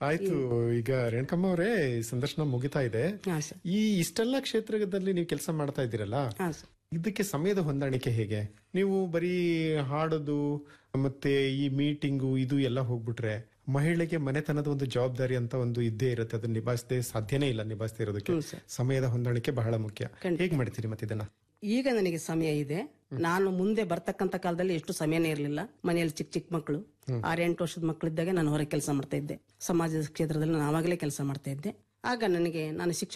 ಆಯ್ತು ಈಗ ರೇಣುಕಮ್ಮ ಅವರೇ ಸಂದರ್ಶನ ಮುಗಿತಾ ಇದೆ ಹಾ ಸರ್ ಈ ಇಷ್ಟೆಲ್ಲ ಕ್ಷೇತ್ರದಲ್ಲಿ ನೀವು ಕೆಲಸ ಮಾಡ್ತಾ ಇದ್ದೀರಲ್ಲ ಹಾ ಸರ್ ಇದಕ್ಕೆ ಸಮಯದ ಹೊಂದಾಣಿಕೆ ಹೇಗೆ ನೀವು ಬರೀ ಹಾಡೋದು ಮತ್ತೆ ಈ ಮೀಟಿಂಗು ಇದು ಎಲ್ಲ ಹೋಗ್ಬಿಟ್ರೆ ಮಹಿಳೆಗೆ ಮನೆತನದ ಒಂದು ಜವಾಬ್ದಾರಿ ಅಂತ ಒಂದು ಇದ್ದೇ ಇರುತ್ತೆ ಅದನ್ನ ನಿಭಾಯಿಸದೆ ಸಾಧ್ಯನೇ ಇಲ್ಲ ನಿಭಾಯಿಸದೇ ಇರೋದಕ್ಕೆ ಸಮಯದ ಹೊಂದಾಣಿಕೆ ಬಹಳ ಮುಖ್ಯ ಹೇಗ್ ಮಾಡ್ತೀರಿ ಮತ್ತೆ ಇದನ್ನ ಈಗ ನನಗೆ ಸಮಯ ಇದೆ ನಾನು ಮುಂದೆ ಬರ್ತಕ್ಕಂತ ಕಾಲದಲ್ಲಿ ಎಷ್ಟು ಸಮಯನೇ ಇರಲಿಲ್ಲ ಮನೆಯಲ್ಲಿ ಚಿಕ್ಕ ಚಿಕ್ಕ ಮಕ್ಕಳು ಆರೆಂಟು ವರ್ಷದ ಮಕ್ಕಳಿದ್ದಾಗ ನಾನು ಹೊರಗೆ ಕೆಲಸ ಮಾಡ್ತಾ ಇದ್ದೆ ಸಮಾಜದ ಕ್ಷೇತ್ರದಲ್ಲಿ ನಾನು ಆವಾಗಲೇ ಕೆಲಸ ಮಾಡ್ತಾ ಇದ್ದೆ ಆಗ ನನಗೆ ನಾನು ಶಿಕ್ಷಣ